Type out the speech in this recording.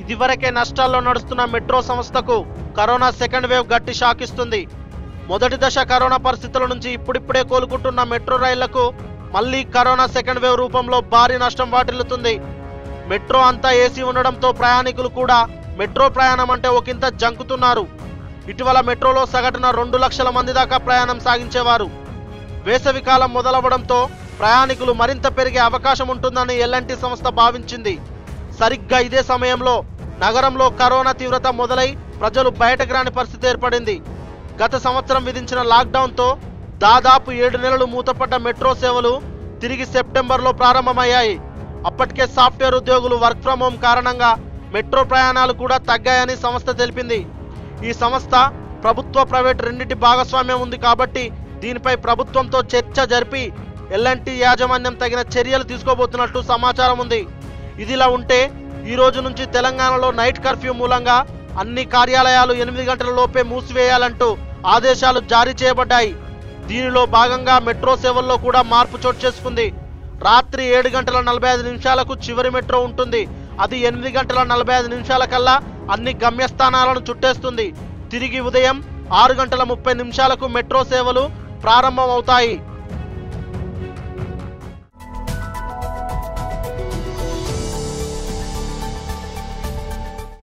ఇదివరకే నష్టాల్లో నడుస్తున్న మెట్రో సంస్థకు కరోనా సెకండ్ వేవ్ గట్టి షాక్ ఇస్తుంది మొదటి దశ కరోనా పరిస్థితుల నుంచి ఇప్పుడిప్పుడే కోలుకుంటున్న మెట్రో రైళ్లకు మళ్ళీ కరోనా సెకండ్ వేవ్ రూపంలో భారీ నష్టం వాటిల్లుతుంది మెట్రో అంతా ఏసీ ఉండడంతో ప్రయాణికులు కూడా మెట్రో ప్రయాణం అంటే ఒకంత జంకుతున్నారు ఇటీవల మెట్రోలో సగటున రెండు లక్షల మంది దాకా ప్రయాణం సాగించేవారు వేసవి కాలం మొదలవడంతో ప్రయాణికులు మరింత పెరిగే అవకాశం ఉంటుందని ఎల్ఎన్టీ సంస్థ భావించింది సరిగ్గా ఇదే సమయంలో నగరంలో కరోనా తీవ్రత మొదలై ప్రజలు బయటకు రాని పరిస్థితి ఏర్పడింది గత సంవత్సరం విధించిన లాక్డౌన్తో దాదాపు ఏడు నెలలు మూతపడ్డ మెట్రో సేవలు తిరిగి సెప్టెంబర్లో ప్రారంభమయ్యాయి అప్పటికే సాఫ్ట్వేర్ ఉద్యోగులు వర్క్ ఫ్రం హోం కారణంగా మెట్రో ప్రయాణాలు కూడా తగ్గాయని సంస్థ తెలిపింది ఈ సంస్థ ప్రభుత్వ ప్రైవేట్ రెండింటి భాగస్వామ్యం ఉంది కాబట్టి దీనిపై ప్రభుత్వంతో చర్చ జరిపి ఎల్ఎన్టీ యాజమాన్యం తగిన చర్యలు తీసుకోబోతున్నట్టు సమాచారం ఉంది ఇదిలా ఉంటే ఈ రోజు నుంచి తెలంగాణలో నైట్ కర్ఫ్యూ మూలంగా అన్ని కార్యాలయాలు ఎనిమిది గంటల లోపే మూసివేయాలంటూ ఆదేశాలు జారీ చేయబడ్డాయి దీనిలో భాగంగా మెట్రో సేవల్లో కూడా మార్పు చోటు చేసుకుంది రాత్రి ఏడు గంటల నలభై ఐదు నిమిషాలకు చివరి మెట్రో ఉంటుంది అది ఎనిమిది గంటల నలభై ఐదు నిమిషాల కల్లా అన్ని గమ్యస్థానాలను చుట్టేస్తుంది తిరిగి ఉదయం ఆరు గంటల ముప్పై నిమిషాలకు మెట్రో సేవలు ప్రారంభమవుతాయి